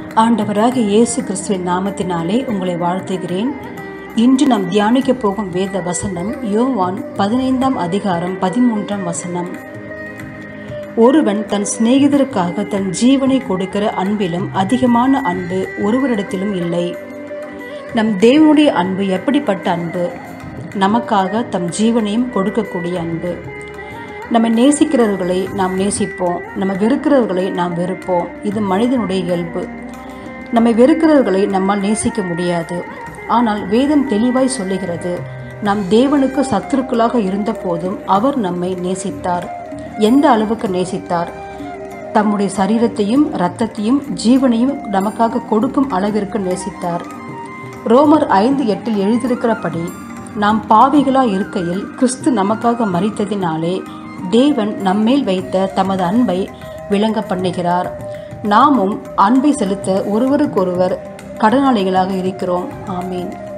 ஆண்டவராக இயேசு கிறிஸ்துவின் நாமத்தினாலே உங்களை வாழ்த்துகிறேன் இன்று நாம் தியானிக்க போகும் வேத வசனம் யோவான் பதினைந்தாம் அதிகாரம் பதிமூன்றாம் வசனம் ஒருவன் தன் சிநேகிதருக்காக தன் ஜீவனை கொடுக்கிற அன்பிலும் அதிகமான அன்பு ஒருவரிடத்திலும் இல்லை நம் தேவனுடைய அன்பு எப்படிப்பட்ட அன்பு நமக்காக தம் ஜீவனையும் கொடுக்கக்கூடிய அன்பு நம்ம நேசிக்கிறவர்களை நாம் நேசிப்போம் நம்ம வெறுக்கிறவர்களை நாம் வெறுப்போம் இது மனிதனுடைய இயல்பு நம்மை வெறுக்கிறவர்களை நம்மால் நேசிக்க முடியாது ஆனால் வேதம் தெளிவாய் சொல்லுகிறது நாம் தேவனுக்கு சத்துருக்களாக இருந்த போதும் அவர் நம்மை நேசித்தார் எந்த அளவுக்கு நேசித்தார் தம்முடைய சரீரத்தையும் இரத்தத்தையும் ஜீவனையும் நமக்காக கொடுக்கும் அளவிற்கு நேசித்தார் ரோமர் ஐந்து எட்டில் எழுதியிருக்கிறபடி நாம் பாவிகளா இருக்கையில் கிறிஸ்து நமக்காக மறித்ததினாலே தேவன் நம்மேல் வைத்த தமது அன்பை விளங்க பண்ணுகிறார் நாமும் அன்பை செலுத்த ஒருவருக்கொருவர் கடனாளிகளாக இருக்கிறோம் ஆமீன்